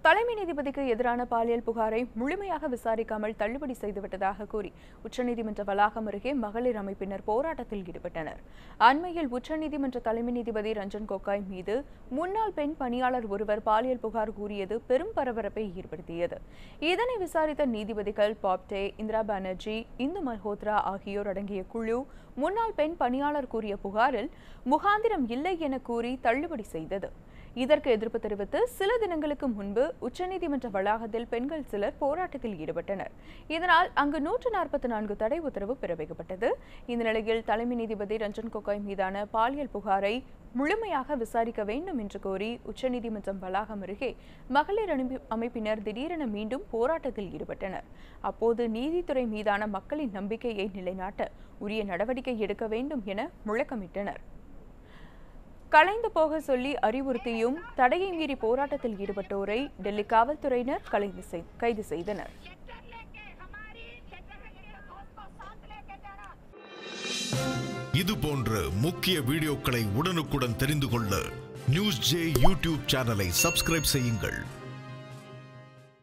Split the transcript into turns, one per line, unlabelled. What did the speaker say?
தலைமை நீதிபதிக்கு எதிரான பாலியல் புகாரை முழுமையாக விசாரிக்காமல் தள்ளுபடி செய்துவிட்டதாக கூறி உச்சநீதிமன்ற வளாகம் அருகே மகளிர் அமைப்பினர் போராட்டத்தில் ஈடுபட்டனர் அண்மையில் உச்சநீதிமன்ற தலைமை நீதிபதி ரஞ்சன் கோகாய் மீது முன்னாள் பெண் பணியாளர் ஒருவர் பாலியல் புகார் கூறியது பெரும் பரபரப்பை ஏற்படுத்தியது இதனை விசாரித்த நீதிபதிகள் பாப்டே இந்திரா பானர்ஜி இந்து மல்ஹோத்ரா ஆகியோர் அடங்கிய குழு முன்னாள் பெண் பணியாளர் கூறிய புகாரில் முகாந்திரம் இல்லை என கூறி தள்ளுபடி செய்தது இதற்கு எதிர்ப்பு தெரிவித்து சில தினங்களுக்கு முன்பு உச்சநீதிமன்ற வளாகத்தில் பெண்கள் சிலர் போராட்டத்தில் ஈடுபட்டனர் இதனால் அங்கு நூற்று நாற்பத்தி நான்கு தடை உத்தரவு பிறப்பிக்கப்பட்டது இந்த நிலையில் தலைமை நீதிபதி ரஞ்சன் கோகாய் மீதான பாலியல் புகாரை முழுமையாக விசாரிக்க வேண்டும் என்று கோரி உச்சநீதிமன்றம் வளாகம் அருகே மகளிர் அனுப்பி- அமைப்பினர் திடீரென மீண்டும் போராட்டத்தில் ஈடுபட்டனர் அப்போது நீதித்துறை மீதான மக்களின் நம்பிக்கையை நிலைநாட்ட உரிய நடவடிக்கை எடுக்க வேண்டும் என முழக்கமிட்டனர் கலைந்து போக சொல்லி அறிவுறுத்தியும் தடையை மீறி போராட்டத்தில் ஈடுபட்டோரை டெல்லி காவல்துறையினர் கலைந்து செய்- கைது செய்தனர்
ट्रैक्टर लेके हमारी ट्रैक्टर लेके दोस्त को साथ लेके जाना
இது போன்ற முக்கிய வீடியோக்களை உடனுக்குடன் தெரிந்து கொள்ள நியூஸ் ஜே யூடியூப் சேனலை சப்ஸ்கிரைப் செய்யுங்கள்